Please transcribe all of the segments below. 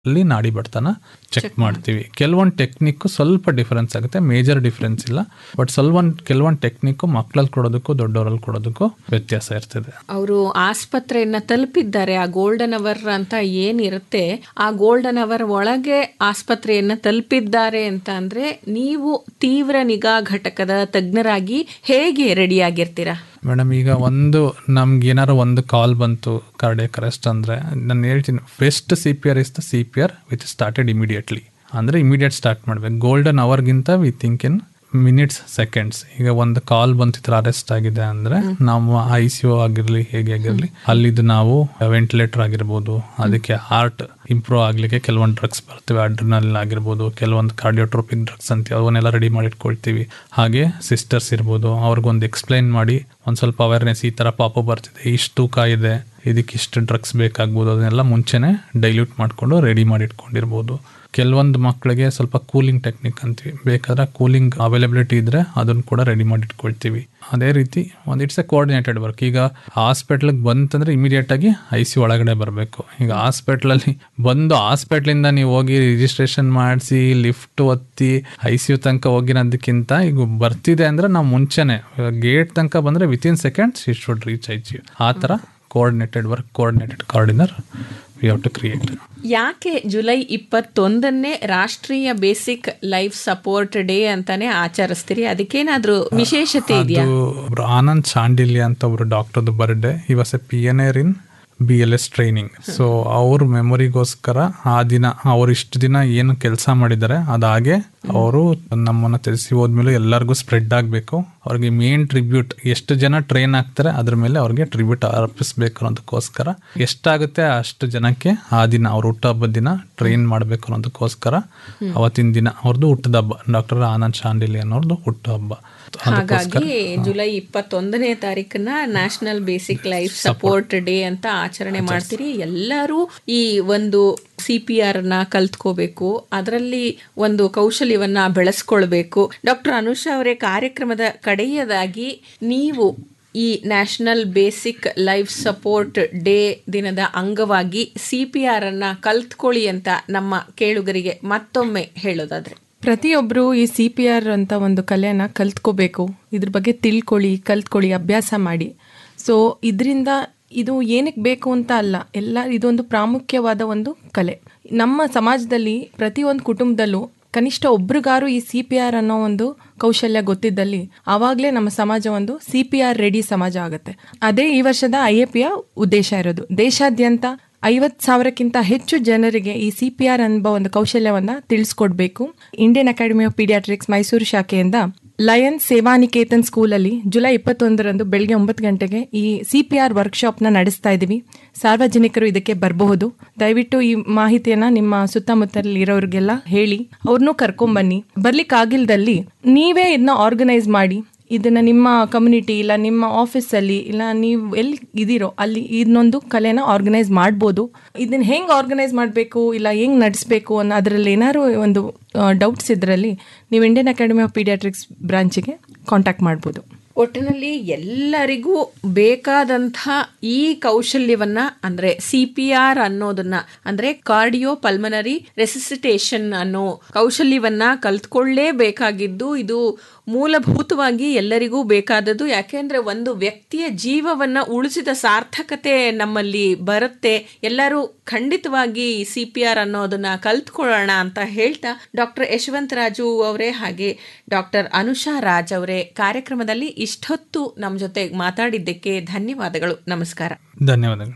ಅಲ್ಲಿ ನಾಡಿ ಬಡ್ತನ ಚೆಕ್ ಮಾಡ್ತೀವಿ ಕೆಲವೊಂದು ಟೆಕ್ನಿಕ್ ಸ್ವಲ್ಪ ಡಿಫರೆನ್ಸ್ ಆಗುತ್ತೆ ಮೇಜರ್ ಡಿಫರೆನ್ಸ್ ಇಲ್ಲ ಬಟ್ ಸ್ವಲ್ಪ ಕೆಲವೊಂದು ಟೆಕ್ನಿಕ್ ಮಕ್ಕಳಲ್ಲಿ ಕೊಡೋದಕ್ಕೂ ದೊಡ್ಡವರಲ್ಲಿ ಕೊಡೋದಕ್ಕೂ ವ್ಯತ್ಯಾಸ ಇರ್ತದೆ ಅವರು ಆಸ್ಪತ್ರೆಯನ್ನ ತಲುಪಿದ್ದಾರೆ ಆ ಗೋಲ್ಡನ್ ಅವರ್ ಅಂತ ಏನಿರುತ್ತೆ ಆ ಗೋಲ್ಡನ್ ಅವರ್ ಒಳಗೆ ಆಸ್ಪತ್ರೆಯನ್ನ ತಲುಪಿದ್ದಾರೆ ಅಂತ ಅಂದ್ರೆ ನೀವು ತೀವ್ರ ನಿಗಾ ಘಟಕದ ತಜ್ಞರಾಗಿ ಹೇಗೆ ರೆಡಿ ಆಗಿರ್ತೀರಾ ಮೇಡಮ್ ಈಗ ಒಂದು ನಮ್ಗೆ ಏನಾರು ಒಂದು ಕಾಲ್ ಬಂತು ಕಾರ್ಡಿಯಕ್ ಅರೆಸ್ಟ್ ಅಂದರೆ ನಾನು ಹೇಳ್ತೀನಿ best C P R is the C P R which started immediately ಅಂದರೆ ಇಮಿಡಿಯೇಟ್ ಸ್ಟಾರ್ಟ್ ಮಾಡಬೇಕು ಗೋಲ್ಡನ್ ಅವರ್ಗಿಂತ we think in minutes seconds ಈಗ ಒಂದು ಕಾಲ್ ಬಂತಿತ್ರ ಅರೆಸ್ಟ್ ಆಗಿದೆ ಅಂದ್ರೆ ನಾವು ಐ ಸಿ ಯು ಆಗಿರಲಿ ಹೇಗೆ ಆಗಿರಲಿ ಅಲ್ಲಿದ್ದು ನಾವು ವೆಂಟಿಲೇಟರ್ ಆಗಿರ್ಬೋದು ಅದಕ್ಕೆ ಹಾರ್ಟ್ ಇಂಪ್ರೂವ್ ಆಗ್ಲಿಕ್ಕೆ ಕೆಲವೊಂದು ಡ್ರಗ್ಸ್ ಬರ್ತವೆ ಅಡ್ರಿನಲ್ ಆಗಿರ್ಬೋದು ಕೆಲವೊಂದು ಕಾರ್ಡಿಯೋಟ್ರೋಪಿಕ್ ಡ್ರಗ್ಸ್ ಅಂತ ಅವನ್ನೆಲ್ಲ ರೆಡಿ ಮಾಡಿ ಇಟ್ಕೊಳ್ತೀವಿ ಹಾಗೆ ಸಿಸ್ಟರ್ಸ್ ಇರ್ಬೋದು ಅವ್ರಿಗೊಂದು ಎಕ್ಸ್ಪ್ಲೈನ್ ಮಾಡಿ ಒಂದು ಸ್ವಲ್ಪ ಅವೇರ್ನೆಸ್ ಈ ಥರ ಪಾಪ ಬರ್ತಿದೆ ಇಷ್ಟು ತೂಕ ಇದೆ ಇದಕ್ಕೆ ಇಷ್ಟು ಡ್ರಗ್ಸ್ ಬೇಕಾಗ್ಬೋದು ಅದನ್ನೆಲ್ಲ ಮುಂಚೆನೆ ಡೈಲ್ಯೂಟ್ ಮಾಡಿಕೊಂಡು ರೆಡಿ ಮಾಡಿ ಇಟ್ಕೊಂಡಿರ್ಬೋದು ಕೆಲವೊಂದು ಮಕ್ಕಳಿಗೆ ಸ್ವಲ್ಪ ಕೂಲಿಂಗ್ ಟೆಕ್ನಿಕ್ ಅಂತೀವಿ ಬೇಕಾದ್ರೆ ಕೂಲಿಂಗ್ ಅವೈಲಬಿಲಿಟಿ ಇದ್ರೆ ಅದನ್ನು ಕೂಡ ರೆಡಿ ಮಾಡಿ ಇಟ್ಕೊಳ್ತೀವಿ ಅದೇ ರೀತಿ ಒಂದು ಇಟ್ಸ್ ಎ ಕೋಆರ್ಡಿನೇಟೆಡ್ ವರ್ಕ್ ಈಗ ಹಾಸ್ಪಿಟ್ಲಿಗೆ ಬಂತಂದ್ರೆ ಇಮಿಡಿಯೇಟ್ ಆಗಿ ಐ ಸಿ ಒಳಗಡೆ ಬರಬೇಕು ಈಗ ಹಾಸ್ಪಿಟ್ಲಲ್ಲಿ ಬಂದು ಹಾಸ್ಪಿಟ್ಲಿಂದ ನೀವು ಹೋಗಿ ರಿಜಿಸ್ಟ್ರೇಷನ್ ಮಾಡಿಸಿ ಲಿಫ್ಟ್ ಒತ್ತಿ ಐ ಸಿ ಯು ತನಕ ಹೋಗಿರೋದಕ್ಕಿಂತ ಈಗ ಬರ್ತಿದೆ ಅಂದ್ರೆ ನಾವು ಮುಂಚೆನೆ ಗೇಟ್ ತನಕ ಬಂದ್ರೆ within seconds it should reach I C U ಆ ಥರ coordinated work coordinated coordinator we have to create ಯಾಕೆ ಜುಲೈ ಇಪ್ಪತ್ತೊಂದನ್ನೇ ರಾಷ್ಟ್ರೀಯ ಬೇಸಿಕ್ ಲೈಫ್ ಸಪೋರ್ಟ್ ಡೇ ಅಂತಾನೆ ಆಚರಿಸ್ತೀರಿ ಅದಕ್ಕೇನಾದ್ರೂ ವಿಶೇಷತೆ ಇದೆಯಾ ಅದು ಒಬ್ರು ಆನಂದ್ ಚಾಂಡಿಲ್ಯ ಅಂತ ಒಬ್ರು ಡಾಕ್ಟರ್ದು birthday he was A P N air in B L S training so ಅವ್ರ ಮೆಮೊರಿಗೋಸ್ಕರ ಆ ದಿನ ಅವ್ರು ಇಷ್ಟು ದಿನ ಏನು ಕೆಲಸ ಮಾಡಿದ್ದಾರೆ ಅದಾಗೆ ಅವರು ನಮ್ಮನ್ನ ತಿಳಿಸಿ ಹೋದ್ಮೇಲೆ ಎಲ್ಲರಿಗೂ ಸ್ಪ್ರೆಡ್ ಆಗಬೇಕು ಅವ್ರಿಗೆ ಮೇನ್ ಟ್ರಿಬ್ಯೂಟ್ ಎಷ್ಟು ಜನ ಟ್ರೈನ್ ಆಗ್ತಾರೆ ಅದ್ರ ಮೇಲೆ ಅವ್ರಿಗೆ ಟ್ರಿಬ್ಯೂಟ್ ಅರ್ಪಿಸ್ಬೇಕು ಅನ್ನೋದಕ್ಕೋಸ್ಕರ ಎಷ್ಟಾಗುತ್ತೆ ಅಷ್ಟು ಜನಕ್ಕೆ ಆ ದಿನ ಅವ್ರ ಹುಟ್ಟುಹಬ್ಬದ ದಿನ ಟ್ರೈನ್ ಮಾಡಬೇಕು ಅನ್ನೋದಕ್ಕೋಸ್ಕರ ಅವತ್ತಿನ ದಿನ ಅವ್ರದ್ದು ಹುಟ್ಟದ ಹಬ್ಬ ಡಾಕ್ಟರ್ ಆನಂದ್ ಶಾಂಡಿಲಿ ಅನ್ನೋರ್ದು ಹುಟ್ಟುಹಬ್ಬ ಹಾಗಾಗಿ ಜುಲೈ ಇಪ್ಪತ್ತೊಂದನೇ ತಾರೀಕನ್ನ national basic life support day ಅಂತ ಆಚರಣೆ ಮಾಡ್ತೀರಿ ಎಲ್ಲರೂ ಈ ಒಂದು ಸಿ ಪಿ ಆರ್ ನ ಕಲ್ತ್ಕೋಬೇಕು ಅದರಲ್ಲಿ ಒಂದು ಕೌಶಲ್ಯವನ್ನ ಬೆಳೆಸ್ಕೊಳ್ಬೇಕು ಡಾಕ್ಟರ್ ಅನುಷಾ ಅವರೇ ಕಾರ್ಯಕ್ರಮದ ಕಡೆಯದಾಗಿ ನೀವು ಈ national basic life support day ದಿನದ ಅಂಗವಾಗಿ ಸಿ ಪಿ ಆರ್ ಅನ್ನ ಕಲ್ತ್ಕೊಳ್ಳಿ ಅಂತ ನಮ್ಮ ಕೇಳುಗರಿಗೆ ಮತ್ತೊಮ್ಮೆ ಹೇಳೋದಾದ್ರೆ ಪ್ರತಿಯೊಬ್ಬರು ಈ ಸಿ ಪಿ ಆರ್ ಅಂತ ಒಂದು ಕಲೆನ ಕಲ್ತ್ಕೋಬೇಕು ಇದ್ರ ಬಗ್ಗೆ ತಿಳ್ಕೊಳ್ಳಿ ಕಲ್ತ್ಕೊಳ್ಳಿ ಅಭ್ಯಾಸ ಮಾಡಿ ಸೊ ಇದರಿಂದ ಇದು ಏನಕ್ಕೆ ಬೇಕು ಅಂತ ಅಲ್ಲ ಎಲ್ಲ ಇದೊಂದು ಪ್ರಾಮುಖ್ಯವಾದ ಒಂದು ಕಲೆ ನಮ್ಮ ಸಮಾಜದಲ್ಲಿ ಪ್ರತಿಯೊಂದು ಕುಟುಂಬದಲ್ಲೂ ಕನಿಷ್ಠ ಒಬ್ರಿಗಾರು ಈ ಸಿ ಪಿ ಆರ್ ಅನ್ನೋ ಒಂದು ಕೌಶಲ್ಯ ಗೊತ್ತಿದ್ದಲ್ಲಿ ಆವಾಗಲೇ ನಮ್ಮ ಸಮಾಜ ಒಂದು ಸಿ ಪಿ ಆರ್ ರೆಡಿ ಸಮಾಜ ಆಗುತ್ತೆ ಅದೇ ಈ ವರ್ಷದ ಐ ಎ ಪಿಯ ಉದ್ದೇಶ ಇರೋದು ದೇಶಾದ್ಯಂತ ಐವತ್ತು ಸಾವಿರಕ್ಕಿಂತ ಹೆಚ್ಚು ಜನರಿಗೆ ಈ ಸಿ ಪಿ ಆರ್ ಎಂಬ ಒಂದು ಕೌಶಲ್ಯವನ್ನ ತಿಳಿಸ್ಕೊಡ್ಬೇಕು Indian academy of paediatrics Mysuru ಶಾಖೆಯಿಂದ ಲಯನ್ ಸೇವಾನಿಕೇತನ್ ಸ್ಕೂಲಲ್ಲಿ ಜುಲೈ ಇಪ್ಪತ್ತೊಂದರಂದು ಬೆಳಗ್ಗೆ ಒಂಬತ್ತು ಗಂಟೆಗೆ ಈ ಸಿ ಪಿ ಆರ್ ವರ್ಕ್ಶಾಪ್ನ ನಡೆಸ್ತಾ ಇದ್ದೀವಿ ಸಾರ್ವಜನಿಕರು ಇದಕ್ಕೆ ಬರಬಹುದು ದಯವಿಟ್ಟು ಈ ಮಾಹಿತಿಯನ್ನ ನಿಮ್ಮ ಸುತ್ತಮುತ್ತಲ ಇರೋರಿಗೆಲ್ಲ ಹೇಳಿ ಅವ್ರನ್ನೂ ಕರ್ಕೊಂಬನ್ನಿ ಬರ್ಲಿಕ್ಕಾಗಿಲ್ದಲ್ಲಿ ನೀವೇ ಇದನ್ನ ಆರ್ಗನೈಸ್ ಮಾಡಿ ಇದನ್ನ ನಿಮ್ಮ ಕಮ್ಯುನಿಟಿ ಇಲ್ಲ ನಿಮ್ಮ ಆಫೀಸಲ್ಲಿ ಇಲ್ಲ ನೀವು ಎಲ್ಲಿ ಇದೀರೋ ಅಲ್ಲಿ ಇನ್ನೊಂದು ಕಲೆನ ಆರ್ಗನೈಸ್ ಮಾಡ್ಬೋದು ಇದನ್ನ ಹೆಂಗೆ ಆರ್ಗನೈಸ್ ಮಾಡಬೇಕು ಇಲ್ಲ ಹೆಂಗೆ ನಡೆಸಬೇಕು ಅನ್ನೋ ಅದರಲ್ಲಿ ಏನಾದ್ರು ಒಂದು ಡೌಟ್ಸ್ ಇದರಲ್ಲಿ ನೀವು ಇಂಡಿಯನ್ ಅಕಾಡೆಮಿ ಆಫ್ ಪೀಡಿಯಾಟ್ರಿಕ್ಸ್ ಬ್ರಾಂಚಿಗೆ ಕಾಂಟ್ಯಾಕ್ಟ್ ಮಾಡ್ಬೋದು ಒಟ್ಟಿನಲ್ಲಿ ಎಲ್ಲರಿಗೂ ಬೇಕಾದಂಥ ಈ ಕೌಶಲ್ಯವನ್ನ ಅಂದ್ರೆ ಸಿ ಪಿ ಆರ್ ಅನ್ನೋದನ್ನ ಅಂದ್ರೆ ಕಾರ್ಡಿಯೋ ಪಲ್ಮನರಿ ರೆಸಿಸಿಟೇಷನ್ ಅನ್ನೋ ಕೌಶಲ್ಯವನ್ನ ಕಲ್ತ್ಕೊಳ್ಳೇಬೇಕಾಗಿದ್ದು ಇದು ಮೂಲಭೂತವಾಗಿ ಎಲ್ಲರಿಗೂ ಬೇಕಾದದ್ದು ಯಾಕೆಂದ್ರೆ ಒಂದು ವ್ಯಕ್ತಿಯ ಜೀವವನ್ನ ಉಳಿಸಿದ ಸಾರ್ಥಕತೆ ನಮ್ಮಲ್ಲಿ ಬರುತ್ತೆ ಎಲ್ಲರೂ ಖಂಡಿತವಾಗಿ ಸಿ ಪಿ ಆರ್ ಅನ್ನೋದನ್ನ ಕಲ್ತ್ಕೊಳ್ಳೋಣ ಅಂತ ಹೇಳ್ತಾ ಡಾಕ್ಟರ್ ಯಶವಂತ ರಾಜು ಅವರೇ ಹಾಗೆ ಡಾಕ್ಟರ್ ಅನುಷಾ ರಾಜ್ ಅವರೇ ಕಾರ್ಯಕ್ರಮದಲ್ಲಿ ಇಷ್ಟೊತ್ತು ನಮ್ಮ ಜೊತೆ ಮಾತಾಡಿದ್ದಕ್ಕೆ ಧನ್ಯವಾದಗಳು ನಮಸ್ಕಾರ ಧನ್ಯವಾದಗಳು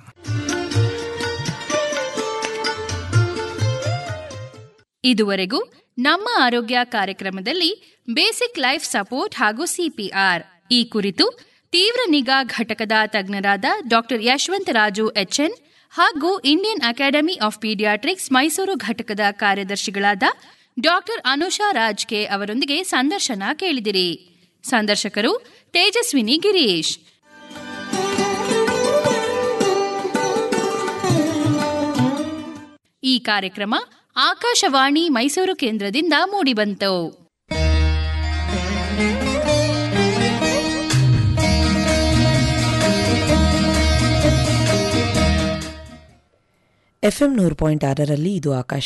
ಇದುವರೆಗೂ ನಮ್ಮ ಆರೋಗ್ಯ ಕಾರ್ಯಕ್ರಮದಲ್ಲಿ ಬೇಸಿಕ್ ಲೈಫ್ ಸಪೋರ್ಟ್ ಹಾಗೂ ಸಿಪಿಆರ್ ಈ ಕುರಿತು ತೀವ್ರ ನಿಗಾ ಘಟಕದ ತಜ್ಞರಾದ ಡಾಕ್ಟರ್ ಯಶವಂತರಾಜು ಎಚ್ಎನ್ ಹಾಗೂ Indian academy of paediatrics Mysuru ಘಟಕದ ಕಾರ್ಯದರ್ಶಿಗಳಾದ ಡಾಕ್ಟರ್ ಅನುಷಾ ರಾಜ್ಕೆ ಅವರೊಂದಿಗೆ ಸಂದರ್ಶನ ಕೇಳಿದಿರಿ ಸಂದರ್ಶಕರು ತೇಜಸ್ವಿನಿ ಗಿರೀಶ್ ಈ ಕಾರ್ಯಕ್ರಮ ಆಕಾಶವಾಣಿ ಮೈಸೂರು ಕೇಂದ್ರದಿಂದ ಮೂಡಿಬಂತು ಎಫ್ಎಂ ನೂರು ಪಾಯಿಂಟ್ ಆರರಲ್ಲಿ ಇದು ಆಕಾಶ